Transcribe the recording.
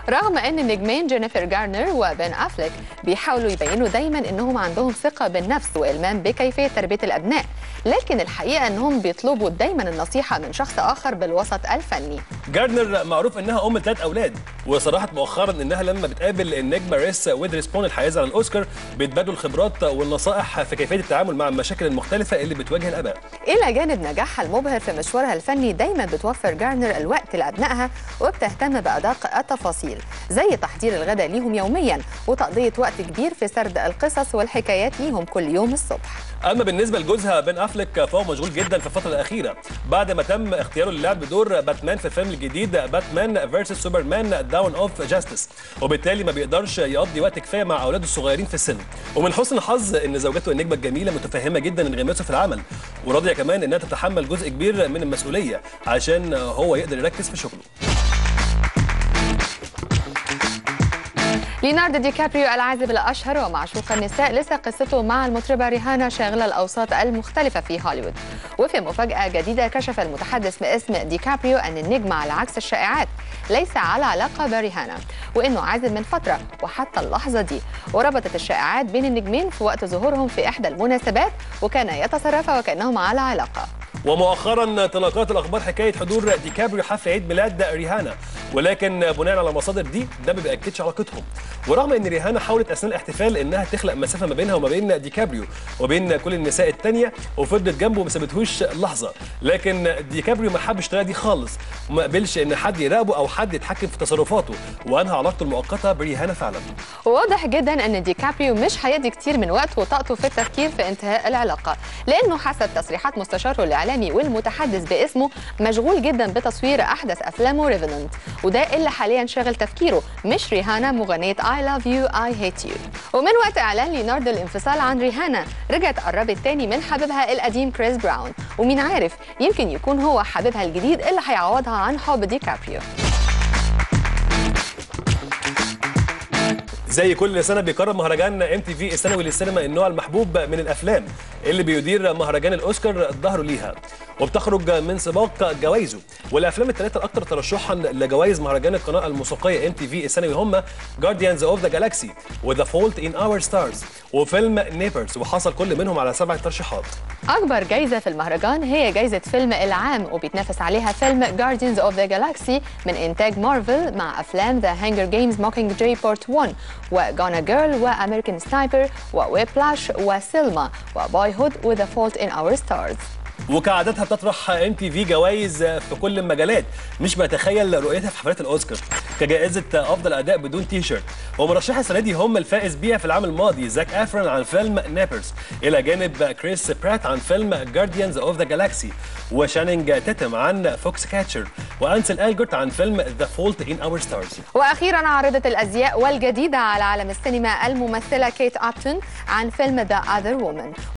رغم ان النجمين جينيفر جارنر وبن افليك بيحاولوا يبينوا دايما انهم عندهم ثقه بالنفس والمام بكيفيه تربيه الابناء لكن الحقيقه انهم بيطلبوا دايما النصيحه من شخص اخر بالوسط الفني جاردنر معروف انها ام ثلاث اولاد وصرحت مؤخرا انها لما بتقابل النجمه ريس ويدرسبون الحائزه على الاوسكار بيتبادلوا الخبرات والنصائح في كيفيه التعامل مع المشاكل المختلفه اللي بتواجه الاباء الى جانب نجاحها المبهر في مشوارها الفني دايما بتوفر جارنر الوقت لابنائها وبتهتم بادق التفاصيل زي تحضير الغداء ليهم يوميا وتقضيه وقت كبير في سرد القصص والحكايات ليهم كل يوم الصبح اما بالنسبه لجوزها بن افليك فهو مشغول جدا في الفتره الاخيره بعد ما تم اختياره للعب بدور باتمان في الفيلم الجديد باتمان فيرسس سوبرمان داون اوف جاستس وبالتالي ما بيقدرش يقضي وقت كفايه مع اولاده الصغيرين في السن ومن حسن الحظ ان زوجته النجمه الجميله متفهمه جدا انغماسه في العمل وراضيه كمان انها تتحمل جزء كبير من المسؤوليه عشان هو يقدر يركز في شغله ليوناردو دي كابريو العازب الأشهر ومعشوق النساء لسه قصته مع المطربة ريهانا شاغلة الأوساط المختلفة في هوليوود وفي مفاجأة جديدة كشف المتحدث باسم دي كابريو أن النجم على عكس الشائعات ليس على علاقة بريهانا وإنه عازب من فترة وحتى اللحظة دي وربطت الشائعات بين النجمين في وقت ظهورهم في إحدى المناسبات وكان يتصرفا وكأنهم على علاقة ومؤخرا تلاقت الاخبار حكايه حضور ديكابريو حفل عيد ميلاد ريهانا ولكن بناء على مصادر دي ده ما بياكدش علاقتهم ورغم ان ريهانا حاولت اثناء الاحتفال انها تخلق مسافه ما بينها وما بين ديكابريو وبين كل النساء الثانيه وفضلت جنبه وما سابتهوش لحظه لكن ديكابريو ما حبش الطريقه دي خالص وما قبلش ان حد يراقبه او حد يتحكم في تصرفاته وانهى علاقته المؤقته بريهانا فعلا واضح جدا ان ديكابريو مش هيدي كتير من وقت وطاقته في التفكير في انتهاء العلاقه لانه حسب تصريحات مستشاره الاعلامي والمتحدث باسمه مشغول جدا بتصوير احدث افلامه ريفننت وده اللي حاليا شاغل تفكيره مش ريهانا مغنيه I love you I hate you ومن وقت اعلان ليوناردو الانفصال عن ريهانا رجعت قربت تاني من حبيبها القديم كريس براون ومين عارف يمكن يكون هو حبيبها الجديد اللي هيعوضها عن حب ديكابريو زي كل سنه بيقرر مهرجان ام تي في السنوي للسينما النوع المحبوب من الافلام اللي بيدير مهرجان الاوسكار ظهره ليها وبتخرج من سباق جوائزه والافلام الثلاثه الاكثر ترشحا لجوائز مهرجان القناه الموسيقيه ام تي في السنوي هم جارديانز اوف ذا جالاكسي وذا فولت ان اور ستارز وفيلم نيبرز وحصل كل منهم على سبع ترشيحات أكبر جايزة في المهرجان هي جايزة فيلم العام وبيتنافس عليها فيلم Guardians of the Galaxy من إنتاج مارفل مع أفلام The Hunger Games Mockingjay Part 1 وجانا جيرل وأمريكان سنايبر وويبلاش وسيلما وبوي هود وذا فولت إن اور ستارز وكعادتها بتطرح ام تي في جوائز في كل المجالات مش بتخيل رؤيتها في حفلات الاوسكار كجائزه افضل اداء بدون تي شيرت ومرشحي السنه دي هم الفائز بيها في العام الماضي زاك افرون عن فيلم نيبرز الى جانب كريس برات عن فيلم جارديانز اوف ذا جالاكسي وشانينج تيتم عن فوكس كاتشر وانسل الجورت عن فيلم ذا فولت ان اور ستارز واخيرا عارضه الازياء والجديده على عالم السينما الممثله كيت ابتون عن فيلم ذا اذر وومن